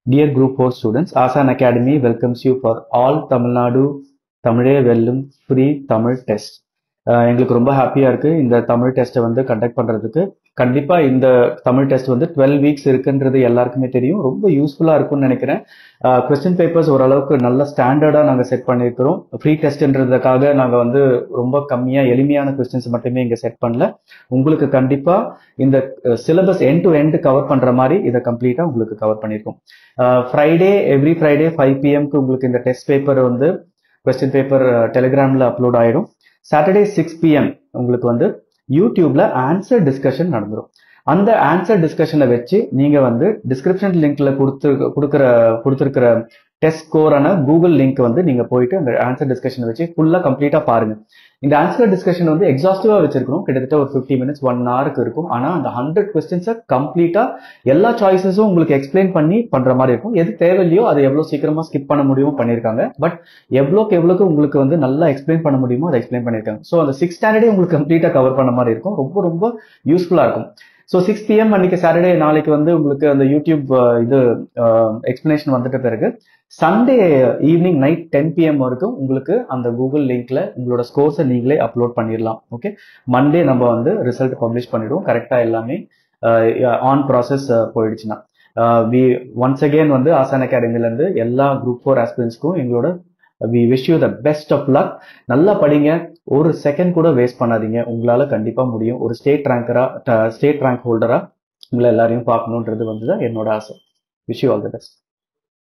Dear Group 4 students, Asan Academy welcomes you for all Tamil Nadu தமிழே வெல்லும் free Tamil test எங்களுக்கு ரொம்ப ஹாப்பியாக இருக்குது இந்த தமிழ் டெஸ்ட்டை வந்து கண்டக்ட் பண்ணுறதுக்கு கண்டிப்பாக இந்த தமிழ் டெஸ்ட் வந்து டுவெல் வீக்ஸ் இருக்குன்றது எல்லாருக்குமே தெரியும் ரொம்ப யூஸ்ஃபுல்லாக இருக்கும்னு நினைக்கிறேன் கொஸ்டின் பேப்பர்ஸ் ஓரளவுக்கு நல்ல ஸ்டாண்டர்டாக நாங்கள் செட் பண்ணியிருக்கிறோம் ஃப்ரீ டெஸ்ட்ன்றதுக்காக நாங்கள் வந்து ரொம்ப கம்மியாக எளிமையான கொஸ்டின்ஸ் மட்டுமே இங்கே செட் பண்ணல உங்களுக்கு கண்டிப்பாக இந்த syllabus end to end cover பண்ணுற மாதிரி இதை கம்ப்ளீட்டாக உங்களுக்கு கவர் பண்ணியிருக்கோம் ஃப்ரைடே எவ்ரி ஃப்ரைடே ஃபைவ் பிஎம்க்கு உங்களுக்கு இந்த டெஸ்ட் பேப்பர் வந்து கொஸ்டின் பேப்பர் டெலிகிராமில் அப்லோட் ஆயிடும் சாட்டர்டே சிக்ஸ் பிஎம் உங்களுக்கு வந்து யூடியூப்ல ஆன்சர் டிஸ்கஷன் நடந்துடும் அந்த ஆன்சர் டிஸ்கஷனை வச்சு நீங்க வந்து டிஸ்கிரிப்ஷன் லிங்க்ல கொடுத்து கொடுக்குற கொடுத்துருக்கிற டெஸ்ட் ஸ்கோரான கூகுள் லிங்க் வந்து நீங்க போயிட்டு அந்த ஆன்சர் டிஸ்கஷனை வச்சு ஃபுல்லா கம்ப்ளீட்டா பாருங்க இந்த ஆன்சர் டிஸ்கஷன் வந்து எக்ஸாஸ்டிவா வச்சிருக்கணும் கிட்டத்தட்ட ஒரு ஃபிஃப்டி மினிட்ஸ் ஒன் ஹவருக்கு இருக்கும் ஆனா அந்த ஹண்ட்ரட் கொஸ்டின்ஸை கம்ப்ளீட்டா எல்லா சாய்ஸஸும் உங்களுக்கு எக்ஸ்பிளைன் பண்ணி பண்ற மாதிரி இருக்கும் எது தேவையில்லையோ அதை எவ்வளவு சீக்கிரமா ஸ்கிப் பண்ண முடியுமோ பண்ணிருக்காங்க பட் எவ்வளோக்கு எவ்வளோக்கு உங்களுக்கு வந்து நல்லா எக்ஸ்பிளைன் பண்ண முடியுமோ அதை எக்ஸ்பிளைன் பண்ணிருக்காங்க ஸோ அந்த சிக்ஸ் ஸ்டாண்டர்டே உங்களுக்கு கம்ப்ளீட்டா கவர் பண்ண மாதிரி இருக்கும் ரொம்ப ரொம்ப யூஸ்ஃபுல்லா இருக்கும் ஸோ சிக்ஸ் பிஎம் அன்னைக்கு சாட்டர்டே நாளைக்கு வந்து உங்களுக்கு அந்த யூடியூப் இது எக்ஸ்பிளனேஷன் வந்துட்ட பிறகு Sunday evening night ten PM வரைக்கும் உங்களுக்கு அந்த கூகுள் லிங்க்ல உங்களோட ஸ்கோர்ஸை நீங்களே அப்லோட் பண்ணிடலாம் ஓகே மண்டே நம்ம வந்து ரிசல்ட் பப்ளிஷ் பண்ணிடுவோம் கரெக்டாக எல்லாமே ஆன் ப்ராசஸ் போயிடுச்சுன்னா வி ஒன்ஸ் அகெயின் வந்து ஆசான் அகாடமிலேருந்து எல்லா குரூப் ஃபோர் ஆஸ்பிரன்ஸ்க்கும் எங்களோட we wish you the best of luck நல்லா படிங்க ஒரு செகண்ட் கூட வேஸ்ட் பண்ணாதீங்க உங்களால கண்டிப்பா முடியும் ஒரு ஸ்டேட் ரேங்கரா ஸ்டேட் ரேங்க் ஹோல்டரா உங்களை எல்லாரையும் பார்க்கணுன்றது வந்து தான் என்னோட ஆசை wish you all the best